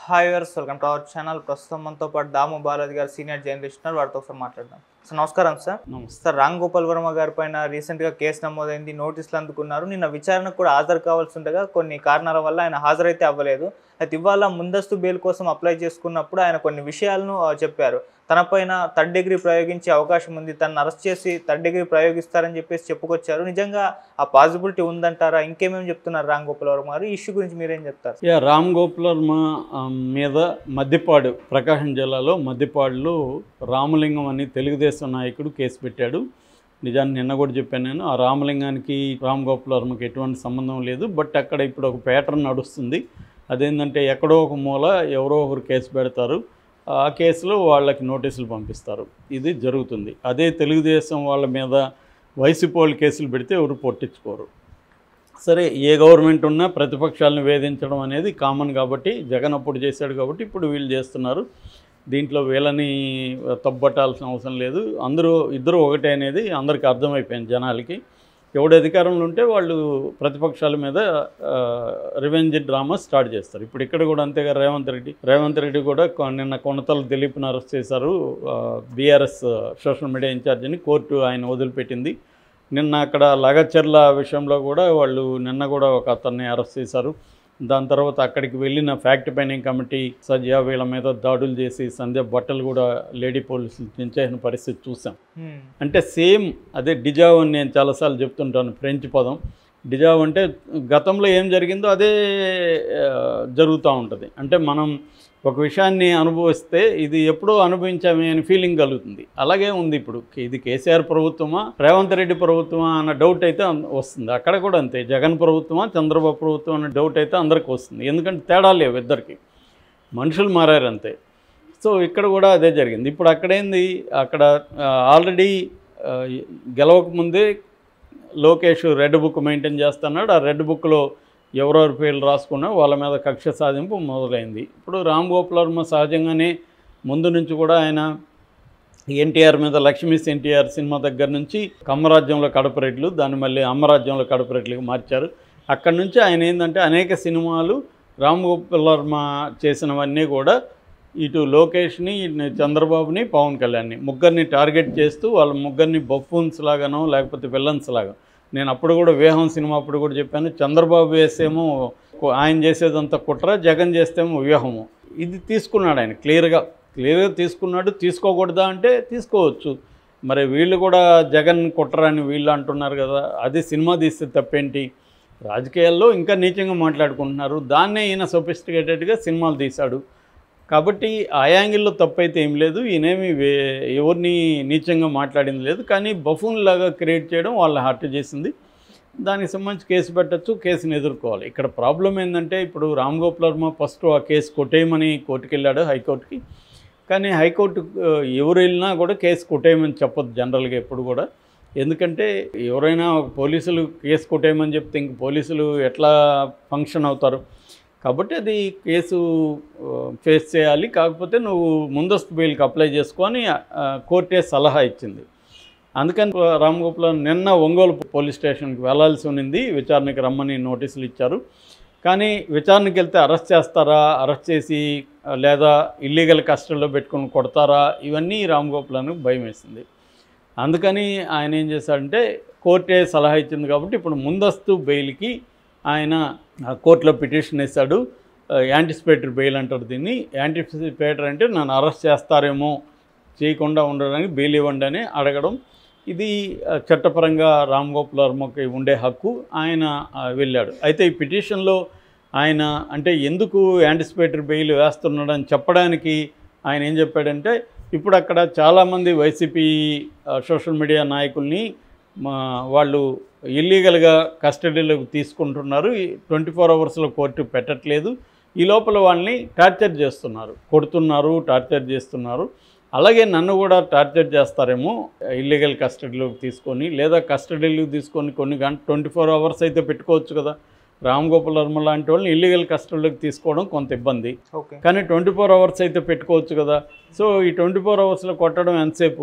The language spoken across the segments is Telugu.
హాయ్ వర్స్ వెల్కమ్ టు అవర్ ఛానల్ ప్రస్తుతం మనతో పాటు దాము బాలాజీ గారు సీనియర్ జర్నలిస్ట్ ఉన్నారు వారితో ఒకసారి మాట్లాడదాం సార్ నమస్కారం సార్ నమస్తే సార్ రామ్ గోపాల్ వర్మ గారి పైన రీసెంట్గా కేసు నమోదైంది నోటీసులు అందుకున్నారు నిన్న విచారణకు కూడా హాజరు కావాల్సి ఉండగా కొన్ని కారణాల వల్ల ఆయన హాజరైతే అవ్వలేదు అయితే ఇవాళ ముందస్తు బెయిల్ కోసం అప్లై చేసుకున్నప్పుడు ఆయన కొన్ని విషయాలను ఆ, చెప్పారు తన పైన థర్డ్ డిగ్రీ ప్రయోగించే అవకాశం ఉంది తనను అరెస్ట్ చేసి థర్డ్ డిగ్రీ ప్రయోగిస్తారని చెప్పేసి చెప్పుకొచ్చారు నిజంగా ఆ పాసిబిలిటీ ఉందంటారా ఇంకేమేమి చెప్తున్నారు రామ్ గోపాల్ వర్మ గారు ఈ ఇష్యూ గురించి మీరేం చెప్తారు యా రామ్ గోపాల్ వర్మ ఆ, మీద మద్దిపాడు ప్రకాశం జిల్లాలో మద్దిపాడులో రామలింగం అని తెలుగుదేశం నాయకుడు కేసు పెట్టాడు నిజాన్ని నిన్న కూడా చెప్పాను నేను ఆ రామలింగానికి రామ్ గోపాల్ వర్మకి ఎటువంటి సంబంధం లేదు బట్ అక్కడ ఇప్పుడు ఒక ప్యాటర్న్ నడుస్తుంది అదేంటంటే ఎక్కడో ఒక మూల ఎవరో ఒకరు కేసు పెడతారు ఆ కేసులో వాళ్ళకి నోటీసులు పంపిస్తారు ఇది జరుగుతుంది అదే తెలుగుదేశం వాళ్ళ మీద వైసీపీ వాళ్ళు కేసులు పెడితే ఎవరు పట్టించుకోరు సరే ఏ గవర్నమెంట్ ఉన్నా ప్రతిపక్షాలను వేధించడం అనేది కామన్ కాబట్టి జగన్ అప్పుడు చేశాడు కాబట్టి ఇప్పుడు వీళ్ళు చేస్తున్నారు దీంట్లో వీళ్ళని తప్పట్టాల్సిన అవసరం లేదు అందరూ ఇద్దరు ఒకటే అనేది అందరికీ అర్థమైపోయింది జనాలకి ఎవడు అధికారంలో ఉంటే వాళ్ళు ప్రతిపక్షాల మీద రివెంజ్ డ్రామా స్టార్ట్ చేస్తారు ఇప్పుడు ఇక్కడ కూడా అంతేగా రేవంత్ రెడ్డి రేవంత్ రెడ్డి కూడా కొ- నిన్న కొనతల దిలీప్ను అరెస్ట్ చేశారు బీఆర్ఎస్ సోషల్ మీడియా ఇన్ఛార్జిని కోర్టు ఆయన వదిలిపెట్టింది నిన్న అక్కడ లగచర్ల విషయంలో కూడా వాళ్ళు నిన్న కూడా ఒక అతన్ని అరెస్ట్ చేశారు దాని తర్వాత అక్కడికి వెళ్ళిన ఫ్యాక్ట్ ఫైండింగ్ కమిటీ సజ్జా వీళ్ళ మీద దాడులు చేసి సంధ్య బట్టలు కూడా లేడీ పోలీసులు దించేసిన పరిస్థితి చూసాం హ్మ్. అంటే సేమ్ అదే డిజావ్ అని నేను చాలాసార్లు చెప్తుంటాను ఫ్రెంచ్ పదం డిజావ్ అంటే గతంలో ఏం జరిగిందో అదే ఆ, జరుగుతూ ఉంటుంది అంటే మనం ఒక విషయాన్ని అనుభవిస్తే ఇది ఎప్పుడో అనుభవించామే అని ఫీలింగ్ కలుగుతుంది అలాగే ఉంది ఇప్పుడు ఇది కేసీఆర్ ప్రభుత్వమా రేవంత్ రెడ్డి ప్రభుత్వమా అన్న డౌట్ అయితే అన్- వస్తుంది అక్కడ కూడా అంతే జగన్ ప్రభుత్వమా చంద్రబాబు ప్రభుత్వం అన్న డౌట్ అయితే అందరికీ వస్తుంది ఎందుకంటే తేడా లేవు ఇద్దరికి మనుషులు మారారు అంతే సో ఇక్కడ కూడా అదే జరిగింది ఇప్పుడు అక్కడేంది అక్కడ ఆల్రెడీ గెలవకముందే లోకేష్ రెడ్ బుక్ మెయింటైన్ చేస్తున్నాడు ఆ రెడ్ బుక్లో ఎవరెవరి పేర్లు రాసుకున్నా వాళ్ళ మీద కక్ష సాధింపు మొదలైంది ఇప్పుడు రామ్ గోపాల్ వర్మ సహజంగానే ముందు నుంచి కూడా ఆయన ఎన్టీఆర్ మీద లక్ష్మీస్ ఎన్టీఆర్ సినిమా దగ్గర నుంచి కమ్మరాజ్యంలో కడపరెడ్లు దాన్ని మళ్ళీ అమ్మరాజ్యంలో కడపరెడ్లుగా మార్చారు అక్కడి నుంచి ఆయన ఏంటంటే అనేక సినిమాలు రామ్ గోపాల్ వర్మ చేసినవన్నీ కూడా ఇటు లోకేష్ని ఇటు చంద్రబాబుని పవన్ కళ్యాణ్ని ముగ్గురిని టార్గెట్ చేస్తూ వాళ్ళ ముగ్గురిని బఫూన్స్ లాగానో లేకపోతే విలన్స్ లాగా నేను అప్పుడు కూడా వేహం సినిమా అప్పుడు కూడా చెప్పాను చంద్రబాబు వేసేమో కు- ఆయన చేసేదంతా కుట్ర జగన్ చేస్తేమో వ్యూహము ఇది తీసుకున్నాడు ఆయన క్లియర్గా క్లియర్గా తీసుకున్నాడు తీసుకోకూడదా అంటే తీసుకోవచ్చు మరి వీళ్ళు కూడా జగన్ కుట్రని వీళ్ళు అంటున్నారు కదా అది సినిమా తీస్తే తప్పేంటి రాజకీయాల్లో ఇంకా నీచంగా మాట్లాడుకుంటున్నారు దాన్నే ఈయన సొఫిస్టికేటెడ్గా సినిమాలు తీశాడు కాబట్టి ఆ యాంగిల్లో తప్పైతే ఏం లేదు ఈయనేమి వే ఎవరిని నీచంగా మాట్లాడింది లేదు కానీ బఫూన్ లాగా క్రియేట్ చేయడం వాళ్ళ హర్ట్ చేసింది దానికి సంబంధించి కేసు పెట్టచ్చు కేసుని ఎదుర్కోవాలి ఇక్కడ ప్రాబ్లం ఏంటంటే ఇప్పుడు రామ్ గోపాల్ వర్మ ఫస్ట్ ఆ కేసు కొట్టేయమని కోర్టుకి వెళ్ళాడు హైకోర్టుకి కానీ హైకోర్టు ఆ, ఎవరు వెళ్ళినా కూడా కేసు కొట్టేయమని చెప్పొద్దు జనరల్గా ఎప్పుడు కూడా ఎందుకంటే ఎవరైనా ఒక పోలీసులు కేసు కొట్టేయమని చెప్తే ఇంక పోలీసులు ఎట్లా ఫంక్షన్ అవుతారు కాబట్టి అది కేసు ఆ, ఫేస్ చేయాలి కాకపోతే నువ్వు ముందస్తు బెయిల్కి అప్లై చేసుకొని ఆ, కోర్టే సలహా ఇచ్చింది అందుకని రామ్ గోపాల్ నిన్న ఒంగోలు పోలీస్ స్టేషన్కి వెళ్ళాల్సి ఉన్నింది విచారణకి రమ్మని నోటీసులు ఇచ్చారు కానీ విచారణకి వెళ్తే అరెస్ట్ చేస్తారా అరెస్ట్ చేసి ఆ, లేదా ఇల్లీగల్ కస్టడీలో పెట్టుకొని కొడతారా ఇవన్నీ రామ్ గోపాల్ను భయం వేసింది అందుకని ఆయన ఏం చేశాడంటే కోర్టే సలహా ఇచ్చింది కాబట్టి ఇప్పుడు ముందస్తు బెయిల్కి ఆయన ఆ, కోర్టులో పిటిషన్ వేశాడు యాంటిసిపేటరీ బెయిల్ అంటారు దీన్ని యాంటిసిపేటర్ అంటే నన్ను అరెస్ట్ చేస్తారేమో చేయకుండా ఉండడానికి బెయిల్ ఇవ్వండి అని అడగడం ఇది ఆ, చట్టపరంగా రామ్ గోపాల్ వర్మకి ఉండే హక్కు ఆయన ఆ, వెళ్ళాడు అయితే ఈ పిటిషన్లో ఆయన అంటే ఎందుకు యాంటిసిపేటరీ బెయిల్ వేస్తున్నాడని చెప్పడానికి ఆయన ఏం చెప్పాడంటే ఇప్పుడు అక్కడ చాలామంది వైసీపీ ఆ, సోషల్ మీడియా నాయకుల్ని మా వాళ్ళు ఇల్లీగల్గా కస్టడీలోకి తీసుకుంటున్నారు ట్వంటీ ఫోర్ అవర్స్లో కోర్టు పెట్టట్లేదు ఈ లోపల వాళ్ళని టార్చర్ చేస్తున్నారు కొడుతున్నారు టార్చర్ చేస్తున్నారు అలాగే నన్ను కూడా టార్చర్ చేస్తారేమో ఇల్లీగల్ కస్టడీలోకి తీసుకొని లేదా కస్టడీలోకి తీసుకొని కొన్ని గంట ట్వంటీ ఫోర్ అవర్స్ అయితే పెట్టుకోవచ్చు కదా రామ్ గోపాల్ వర్మ లాంటి వాళ్ళని ఇల్లీగల్ కస్టడీలోకి తీసుకోవడం కొంత ఇబ్బంది ఓకే కానీ ట్వంటీ ఫోర్ అవర్స్ అయితే పెట్టుకోవచ్చు కదా సో ఈ ట్వంటీ ఫోర్ అవర్స్లో కొట్టడం ఎంతసేపు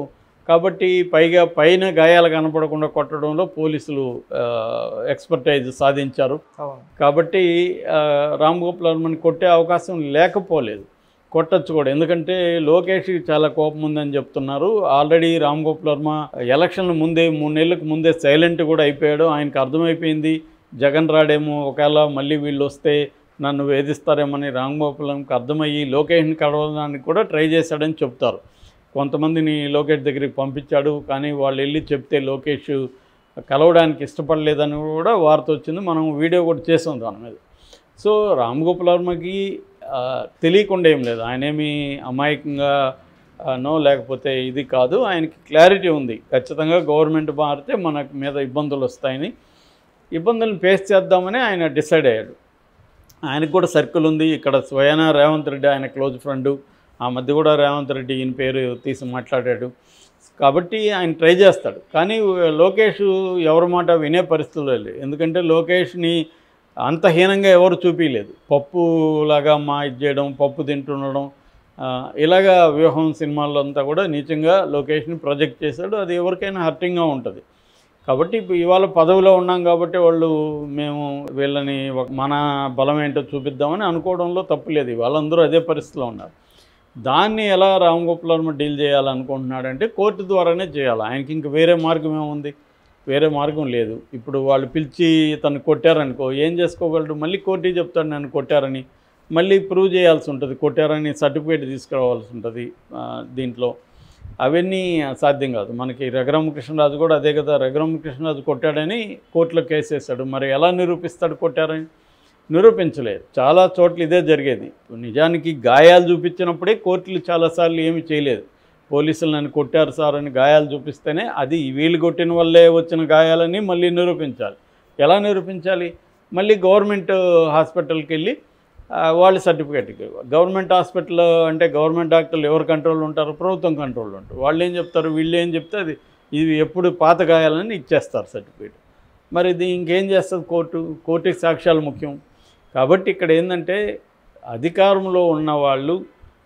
కాబట్టి పైగా పైన గాయాలు కనపడకుండా కొట్టడంలో పోలీసులు ఎక్స్పర్టైజ్ సాధించారు అవును కాబట్టి ఆ, రామ్ గోపాల్ వర్మని కొట్టే అవకాశం లేకపోలేదు కొట్టచ్చు కూడా ఎందుకంటే లోకేష్కి చాలా కోపం ఉందని చెప్తున్నారు ఆల్రెడీ రామ్ గోపాల్ వర్మ ఎలక్షన్ల ముందే మూడు నెలలకు ముందే సైలెంట్ కూడా అయిపోయాడు ఆయనకు అర్థమైపోయింది జగన్ రాడేమో ఒకవేళ మళ్ళీ వీళ్ళు వస్తే నన్ను వేధిస్తారేమని రామ్ గోపాల్ వర్మకి అర్థమయ్యి లోకేష్ని కలవడానికి కూడా ట్రై చేశాడని చెప్తారు కొంతమందిని లోకేష్ దగ్గరికి పంపించాడు కానీ వాళ్ళు వెళ్ళి చెప్తే లోకేష్ కలవడానికి ఇష్టపడలేదని కూడా వార్త వచ్చింది మనం వీడియో కూడా చేసాం దాని మీద సో రామ్ గోపాల్ వర్మకి ఆ, తెలియకుండా ఏం లేదు ఆయన ఏమి అమాయకంగా ఆ, నో లేకపోతే ఇది కాదు ఆయనకి క్లారిటీ ఉంది ఖచ్చితంగా గవర్నమెంట్ మారితే మన మీద ఇబ్బందులు వస్తాయని ఇబ్బందులను ఫేస్ చేద్దామని ఆయన డిసైడ్ అయ్యాడు ఆయనకు కూడా సర్కిల్ ఉంది ఇక్కడ స్వయాన రేవంత్ రెడ్డి ఆయన క్లోజ్ ఫ్రెండ్ ఆ మధ్య కూడా రేవంత్ రెడ్డి ఈయన పేరు తీసి మాట్లాడాడు కాబట్టి ఆయన ట్రై చేస్తాడు కానీ లోకేష్ ఎవరి మాట వినే పరిస్థితుల్లో లేదు ఎందుకంటే లోకేష్ని అంత హీనంగా ఎవరు చూపించలేదు పప్పు లాగా మా ఇది చేయడం పప్పు తింటుండడం ఆ, ఇలాగా వ్యూహం సినిమాల్లో అంతా కూడా నీచంగా లోకేష్ని ప్రొజెక్ట్ చేశాడు అది ఎవరికైనా హర్టింగ్గా ఉంటుంది కాబట్టి ఇప్పుడు ఇవాళ పదవిలో ఉన్నాం కాబట్టి వాళ్ళు మేము వీళ్ళని ఒక మన బలం ఏంటో చూపిద్దామని అనుకోవడంలో తప్పులేదు వాళ్ళందరూ అదే పరిస్థితిలో ఉన్నారు దాన్ని ఎలా రామ్ గోపాల్ వర్మ డీల్ చేయాలనుకుంటున్నాడంటే కోర్టు ద్వారానే చేయాలి ఆయనకి ఇంక వేరే మార్గం ఏముంది వేరే మార్గం లేదు ఇప్పుడు వాళ్ళు పిలిచి తను కొట్టారనుకో ఏం చేసుకోగలడు మళ్ళీ కోర్టుకి చెప్తాడు నన్ను కొట్టారని మళ్ళీ ప్రూవ్ చేయాల్సి ఉంటుంది కొట్టారని సర్టిఫికేట్ తీసుకురావాల్సి ఉంటుంది ఆ, దీంట్లో అవన్నీ సాధ్యం కాదు మనకి రఘురామకృష్ణరాజు కూడా అదే కదా రఘురామకృష్ణరాజు కొట్టాడని కోర్టులో కేసు వేశాడు మరి ఎలా నిరూపిస్తాడు కొట్టారని నిరూపించలేదు చాలా చోట్ల ఇదే జరిగేది నిజానికి గాయాలు చూపించినప్పుడే కోర్టులు చాలాసార్లు ఏమీ చేయలేదు పోలీసులు నన్ను కొట్టారు సార్ అని గాయాలు చూపిస్తేనే అది వీళ్ళు కొట్టిన వల్లే వచ్చిన గాయాలని మళ్ళీ నిరూపించాలి ఎలా నిరూపించాలి మళ్ళీ గవర్నమెంట్ హాస్పిటల్కి వెళ్ళి ఆ, వాళ్ళ సర్టిఫికేట్ గవర్నమెంట్ హాస్పిటల్ అంటే గవర్నమెంట్ డాక్టర్లు ఎవరు కంట్రోల్ ఉంటారు ప్రభుత్వం కంట్రోల్ ఉంటారు వాళ్ళు ఏం చెప్తారు వీళ్ళు ఏం చెప్తే అది ఇది ఎప్పుడు పాత గాయాలని ఇచ్చేస్తారు సర్టిఫికేట్ మరి ఇది ఇంకేం చేస్తుంది కోర్టు కోర్టుకి సాక్ష్యాలు ముఖ్యం కాబట్టి ఇక్కడ ఏంటంటే అధికారంలో ఉన్న వాళ్ళు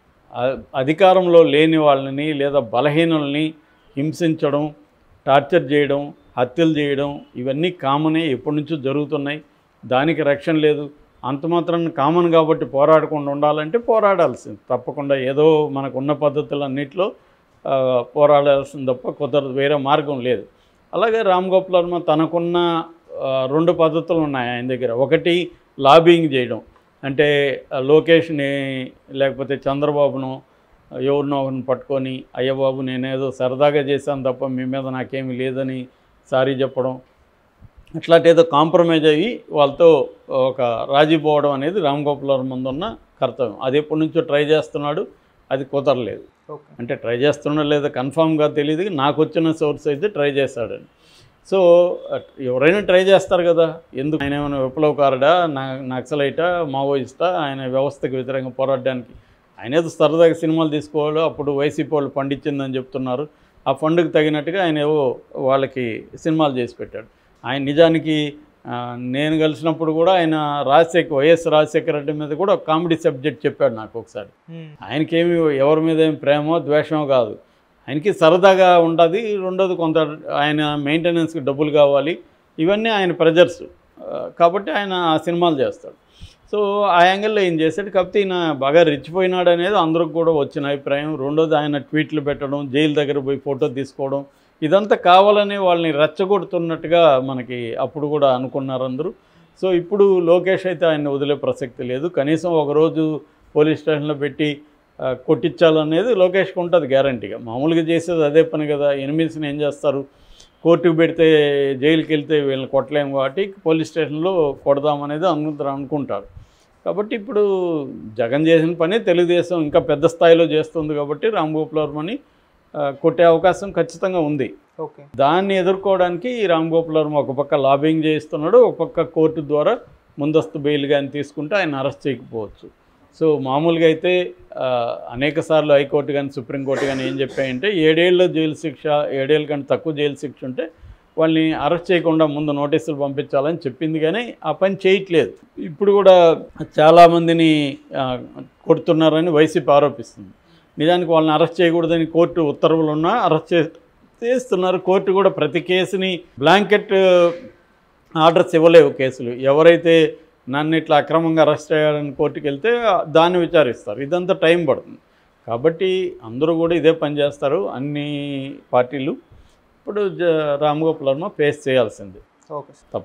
అ- అధికారంలో లేని వాళ్ళని లేదా బలహీనుల్ని హింసించడం టార్చర్ చేయడం హత్యలు చేయడం ఇవన్నీ కామనే ఎప్పటి నుంచో జరుగుతున్నాయి దానికి రక్షణ లేదు అంత మాత్రం కామన్ కాబట్టి పోరాడకుండా ఉండాలంటే పోరాడాల్సింది తప్పకుండా ఏదో మనకు ఉన్న పద్ధతులన్నింటిలో ఆ, పోరాడాల్సింది తప్ప కుదరదు వేరే మార్గం లేదు అలాగే రామ్ గోపాల్ వర్మ తనకున్న ఆ, రెండు పద్ధతులు ఉన్నాయి ఆయన దగ్గర ఒకటి లాబింగ్ చేయడం అంటే ఆ, లోకేష్ని లేకపోతే చంద్రబాబును ఎవరినో ఒకరిని పట్టుకొని అయ్య బాబు నేనేదో సరదాగా చేశాను తప్ప మీ మీద నాకేమీ లేదని సారీ చెప్పడం అట్లాంటి ఏదో కాంప్రమైజ్ అయ్యి వాళ్ళతో ఒక రాజీ పోవడం అనేది రామ్ గోపాల్ వర్మ ముందు ఉన్న కర్తవ్యం అది ఎప్పటి నుంచో ట్రై చేస్తున్నాడు అది కుదరలేదు ఓకే అంటే ట్రై చేస్తున్నా లేదా కన్ఫామ్గా తెలియదు నాకు వచ్చిన సోర్స్ అయితే ట్రై చేస్తాడని సో అట్- ఎవరైనా ట్రై చేస్తారు కదా ఎందుకు ఆయన ఏమైనా విప్లవకారుడా నా నక్సలైటా మావోయిస్టా ఆయన వ్యవస్థకు వ్యతిరేకంగా పోరాడడానికి ఆయన ఏదో సరదాగా సినిమాలు తీసుకోవాలి అప్పుడు వైసీపీ వాళ్ళు ఫండ్ ఇచ్చిందని చెప్తున్నారు ఆ ఫండ్కి తగినట్టుగా ఆయన ఏవో వాళ్ళకి సినిమాలు చేసి పెట్టాడు ఆయన నిజానికి ఆ, నేను కలిసినప్పుడు కూడా ఆయన రాజశేఖర్ వైఎస్ రాజశేఖర రెడ్డి మీద కూడా ఒక కామెడీ సబ్జెక్ట్ చెప్పాడు నాకు ఒకసారి ఉమ్. ఆయనకేమి ఎవరి మీద ఏం ప్రేమో ద్వేషమో కాదు ఆయనకి సరదాగా ఉంటుంది రెండోది కొంత ఆయన మెయింటెనెన్స్కి డబ్బులు కావాలి ఇవన్నీ ఆయన ప్రెజర్స్ కాబట్టి ఆయన ఆ సినిమాలు చేస్తాడు సో ఆ యాంగిల్లో ఏం చేశాడు కాకపోతే ఈయన బాగా రెచ్చిపోయినాడు అనేది అందరికి కూడా వచ్చిన అభిప్రాయం రెండోది ఆయన ట్వీట్లు పెట్టడం జైలు దగ్గర పోయి ఫోటో తీసుకోవడం ఇదంతా కావాలని వాళ్ళని రెచ్చగొడుతున్నట్టుగా మనకి అప్పుడు కూడా అనుకున్నారు అందరూ సో ఇప్పుడు లోకేష్ అయితే ఆయన వదిలే ప్రసక్తి లేదు కనీసం ఒకరోజు పోలీస్ స్టేషన్లో పెట్టి ఆ, కొట్టించాలనేది లోకేష్కి ఉంటుంది గ్యారంటీగా మామూలుగా చేసేది అదే పని కదా ఎనిమిదిని ఏం చేస్తారు కోర్టుకు పెడితే జైలుకి వెళ్తే వీళ్ళని కొట్టలేము కాబట్టి పోలీస్ స్టేషన్లో కొడదామనేది అనుకుంటారు అనుకుంటారు కాబట్టి ఇప్పుడు జగన్ చేసిన పని తెలుగుదేశం ఇంకా పెద్ద స్థాయిలో చేస్తుంది కాబట్టి రామ్ గోపాల్ వర్మని ఆ, కొట్టే అవకాశం ఖచ్చితంగా ఉంది ఓకే దాన్ని ఎదుర్కోవడానికి ఈ రామ్ గోపాల్ వర్మ ఒక పక్క లాబింగ్ చేస్తున్నాడు ఒక పక్క కోర్టు ద్వారా ముందస్తు బెయిల్ కానీ తీసుకుంటే ఆయన అరెస్ట్ చేయకపోవచ్చు సో మామూలుగా అయితే ఆ, అనేక సార్లు హైకోర్టు కానీ సుప్రీంకోర్టు కానీ ఏం చెప్పాయంటే ఏడేళ్ళ జైలు శిక్ష ఏడేళ్ళ కంటే తక్కువ జైలు శిక్ష ఉంటే వాళ్ళని అరెస్ట్ చేయకుండా ముందు నోటీసులు పంపించాలని చెప్పింది కానీ ఆ పని చేయట్లేదు ఇప్పుడు కూడా చాలామందిని ఆ, కొడుతున్నారని వైసీపీ ఆరోపిస్తుంది నిజానికి వాళ్ళని అరెస్ట్ చేయకూడదని కోర్టు ఉత్తర్వులు ఉన్నా అరెస్ట్ చే చేస్తున్నారు కోర్టు కూడా ప్రతి కేసుని బ్లాంకెట్ ఆర్డర్స్ ఇవ్వలేవు కేసులు ఎవరైతే నన్ను ఇట్లా అక్రమంగా అరెస్ట్ అయ్యాడని కోర్టుకి వెళ్తే దాన్ని విచారిస్తారు ఇదంతా టైం పడుతుంది కాబట్టి అందరూ కూడా ఇదే పని చేస్తారు అన్ని పార్టీలు ఇప్పుడు జ- రామ్ గోపాల్ వర్మ ఫేస్ చేయాల్సింది ఓకే తప్ప